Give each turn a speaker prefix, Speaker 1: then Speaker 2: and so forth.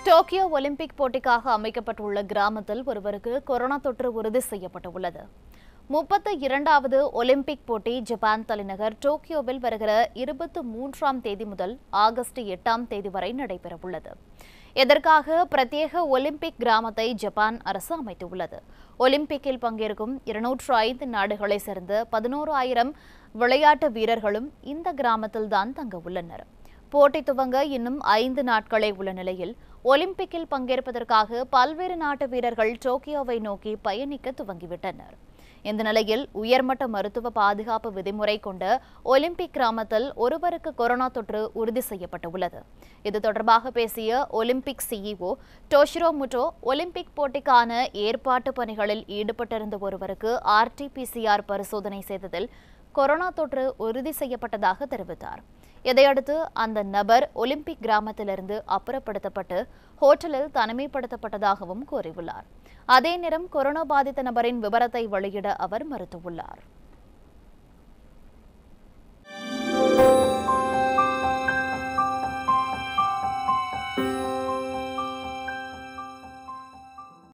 Speaker 1: Tokyo Olympic போட்டிக்காக அமைக்கப்பட்டுள்ள கிராமத்தில் ஒருவருக்கு கொரோனா தொற்று உறுதி செய்யப்பட்டுள்ளது முப்பத்து இரண்டாவது ஒலிம்பிக் போட்டி ஜப்பான் தலைநகர் டோக்கியோவில் வருகிற இருபத்தி மூன்றாம் தேதி முதல் ஆகஸ்ட் எட்டாம் தேதி வரை நடைபெறவுள்ளது இதற்காக பிரத்யேக ஒலிம்பிக் கிராமத்தை ஜப்பான் அரசு அமைத்துள்ளது ஒலிம்பிக்கில் பங்கேற்கும் இருநூற்று ஐந்து நாடுகளைச் சேர்ந்த பதினோரு ஆயிரம் விளையாட்டு வீரர்களும் இந்த கிராமத்தில்தான் தங்க உள்ளனர் போட்டி துவங்க இன்னும் ஐந்து நாட்களே உள்ள நிலையில் ஒலிம்பிக்கில் பங்கேற்பதற்காக பல்வேறு நாட்டு வீரர்கள் டோக்கியோவை நோக்கி பயணிக்க துவங்கிவிட்டனர் இந்த நிலையில் உயர்மட்ட மருத்துவ பாதுகாப்பு விதிமுறை கொண்ட ஒலிம்பிக் கிராமத்தில் ஒருவருக்கு கொரோனா தொற்று உறுதி செய்யப்பட்டுள்ளது இது தொடர்பாக பேசிய Olympic CEO Toshiro Muto Olympic போட்டிக்கான ஏற்பாட்டு பணிகளில் ஈடுபட்டிருந்த ஒருவருக்கு ஆர்டிபிசிஆர் பரிசோதனை செய்ததில் கொரோனா தொற்று உறுதி செய்யப்பட்டதாக தெரிவித்தார் இதையடுத்து அந்த நபர் ஒலிம்பிக் கிராமத்திலிருந்து அப்புறப்படுத்தப்பட்டு ஹோட்டலில் தனிமைப்படுத்தப்பட்டதாகவும் கூறியுள்ளார் அதே நேரம் கொரோனா பாதித்த நபரின் விவரத்தை வெளியிட அவர் மறுத்துள்ளார்